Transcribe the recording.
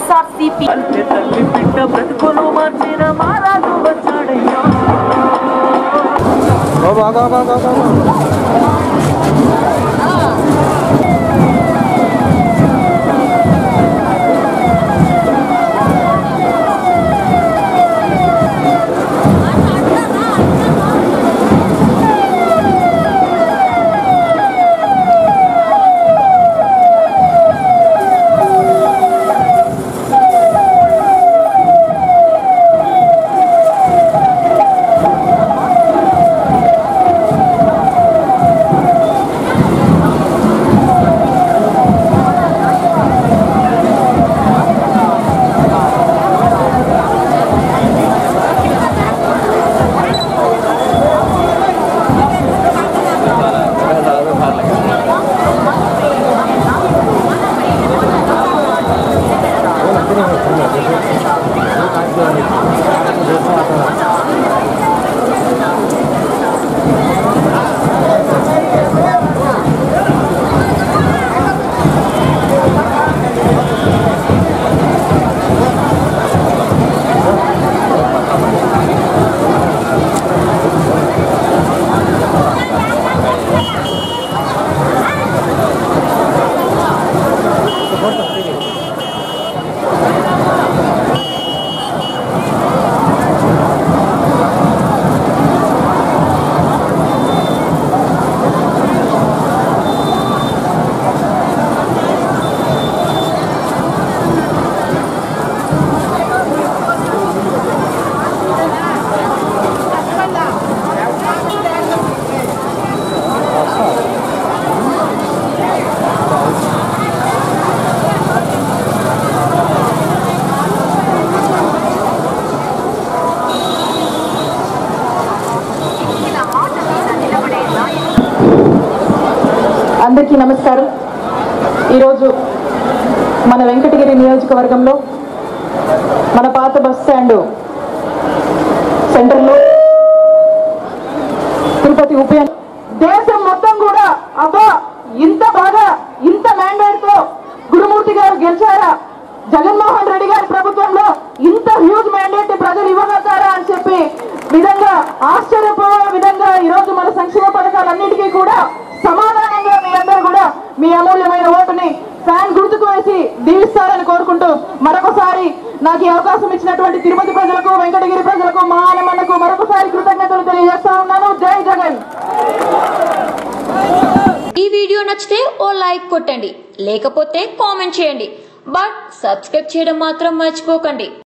వైఎస్ఆర్సీపీ తల్లి తల్లి బిడ్డ బ్రతుకును మార్చిన మారాజు వచ్చాడయ్యా అందరికీ నమస్కారం ఈరోజు మన వెంకటగిరి నియోజకవర్గంలో మన పాత బస్ స్టాండ్ సెంటర్లో తిరుపతి ఉప ఎన్ని- దేశం మొత్తం కూడా అబ్బా ఇంత బాగా ఇంత మ్యాండేట్ తో గురుమూర్తి గారు గెలిచారా జగన్మోహన్ రెడ్డి గారి ప్రభుత్వంలో ఇంత హ్యూజ్ మ్యాండేట్ ప్రజలు ఇవ్వగలుగుతారా అని చెప్పి విధంగా ఆశ్చర్యపోయే విధంగా ఈ రోజు మన సంక్షేమ పథకాలన్నిటికీ కూడా సమాధానంగా మీ అందరూ కూడా మీ అమూల్యమైన ఓటుని ఫ్యాన్ గుర్తుకు వేసి దీవిస్తారని కోరుకుంటూ మరొకసారి నాకు ఈ అవకాశం ఇచ్చినటువంటి తిరుపతి ప్రజలకు వెంకటగిరి ప్రజలకు మా ఆనమన్నకు మరొకసారి కృతజ్ఞతలు తెలియజేస్తా ఉన్నాను జై జగన్ ఈ వీడియో నచ్చితే ఓ లైక్ కొట్టండి లేకపోతే కామెంట్ చేయండి బట్ సబ్స్క్రైబ్ చేయడం మాత్రం మర్చిపోకండి